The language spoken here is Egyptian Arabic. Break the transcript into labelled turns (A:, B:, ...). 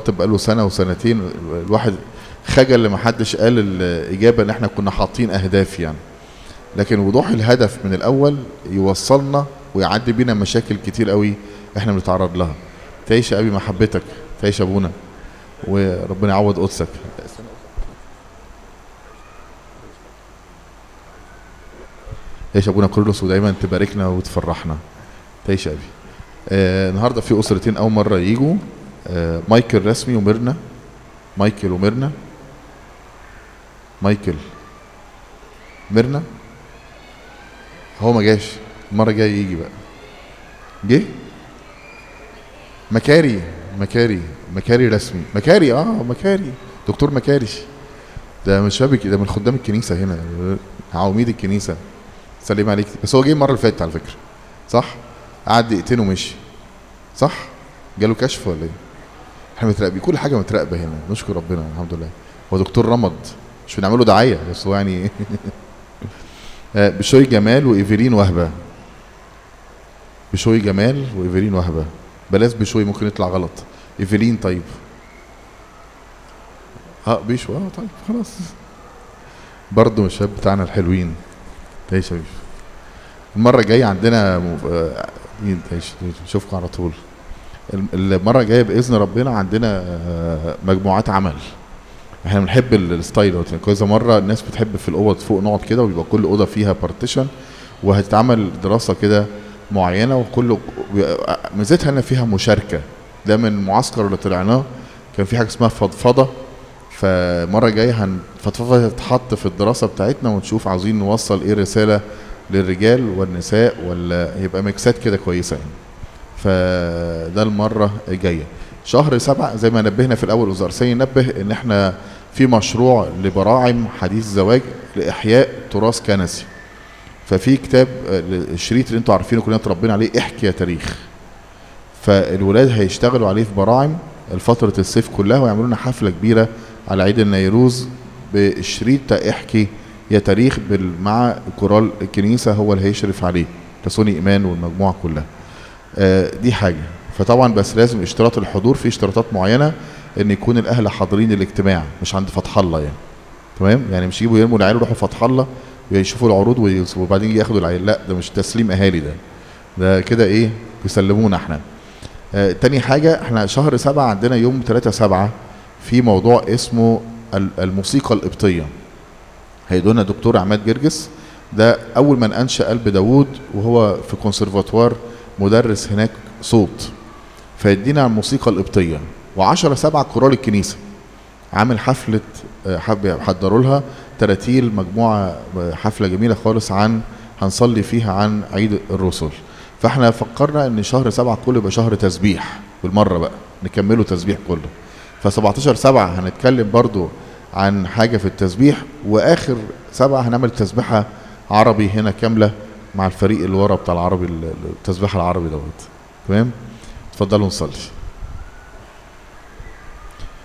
A: بخاطب بقاله سنه وسنتين الواحد خجل لما حدش قال الاجابه ان احنا كنا حاطين اهداف يعني لكن وضوح الهدف من الاول يوصلنا ويعدي بينا مشاكل كتير قوي احنا بنتعرض لها تعيش يا ابي محبتك تعيش يا ابونا وربنا يعوض قدسك تعيش يا ابونا كرولوس ودايما تباركنا وتفرحنا تعيش يا ابي آه النهارده في اسرتين اول مره يجوا آه مايكل رسمي وميرنا مايكل وميرنا مايكل ميرنا هو ما جاش المره الجايه يجي بقى جه مكاري مكاري مكاري رسمي مكاري اه مكاري دكتور مكاري ده من شباب ده من خدام الكنيسه هنا عواميد الكنيسه سلم عليك بس هو جه المره اللي فاتت على فكره صح قعد دقيقتين ومشي صح جاله كشف ولا ايه احنا متراقبين كل حاجه متراقبه هنا نشكر ربنا الحمد لله هو دكتور رمض مش بنعمله دعايه بس هو يعني بشوي جمال وايفرين وهبه بشوي جمال وايفرين وهبه بلاش بشوي ممكن يطلع غلط ايفرين طيب اه بيشو اه طيب خلاص برضه من الشباب بتاعنا الحلوين تعيش يا المره الجايه عندنا نشوفكم على طول المره الجايه باذن ربنا عندنا مجموعات عمل احنا بنحب الستايل كذا مره الناس بتحب في الاوض فوق نقعد كده ويبقى كل اوضه فيها بارتيشن وهتتعمل دراسه كده معينه وكل ميزتها ان فيها مشاركه ده من المعسكر اللي طلعناه كان في حاجه اسمها فضفضه فالمره الجايه هنفضفضه تتحط في الدراسه بتاعتنا ونشوف عاوزين نوصل ايه رساله للرجال والنساء ولا يبقى ميكسات كده كويسه يعني فده المره الجايه شهر سبعة زي ما نبهنا في الاول وزاره سيد نبه ان احنا في مشروع لبراعم حديث زواج لاحياء تراث كنسي ففي كتاب الشريط اللي انتوا عارفينه كلنا اتربينا عليه احكي يا تاريخ فالولاد هيشتغلوا عليه في براعم فترة الصيف كلها ويعملوا لنا حفلة كبيرة على عيد النيروز بالشريط بتاع احكي يا تاريخ مع كورال الكنيسة هو اللي هيشرف عليه تسوني إيمان والمجموعة كلها آه دي حاجة فطبعا بس لازم اشتراط الحضور في اشتراطات معينة ان يكون الاهل حاضرين الاجتماع مش عند فتح الله يعني تمام يعني مش يجيبوا يرموا العيال ويروحوا فتح الله ويشوفوا العروض وبعدين يجي ياخدوا العيال لا ده مش تسليم اهالي ده ده كده ايه بيسلمونا احنا آه تاني حاجة احنا شهر سبعة عندنا يوم 3 سبعة في موضوع اسمه الموسيقى القبطية هيدونا دكتور عماد جرجس ده أول من أنشأ قلب داوود وهو في كونسرفاتوار مدرس هناك صوت فيدينا الموسيقى القبطية وعشرة سبعة كورال الكنيسة عامل حفلة حب يحضروا لها تراتيل مجموعة حفلة جميلة خالص عن هنصلي فيها عن عيد الرسل فاحنا فكرنا ان شهر سبعة كله يبقى شهر تسبيح بالمرة بقى نكمله تسبيح كله ف 17 سبعة هنتكلم برضو عن حاجة في التسبيح واخر سبعة هنعمل تسبيحة عربي هنا كاملة مع الفريق اللي ورا بتاع العربي التسبيح العربي دوت تمام اتفضلوا نصلي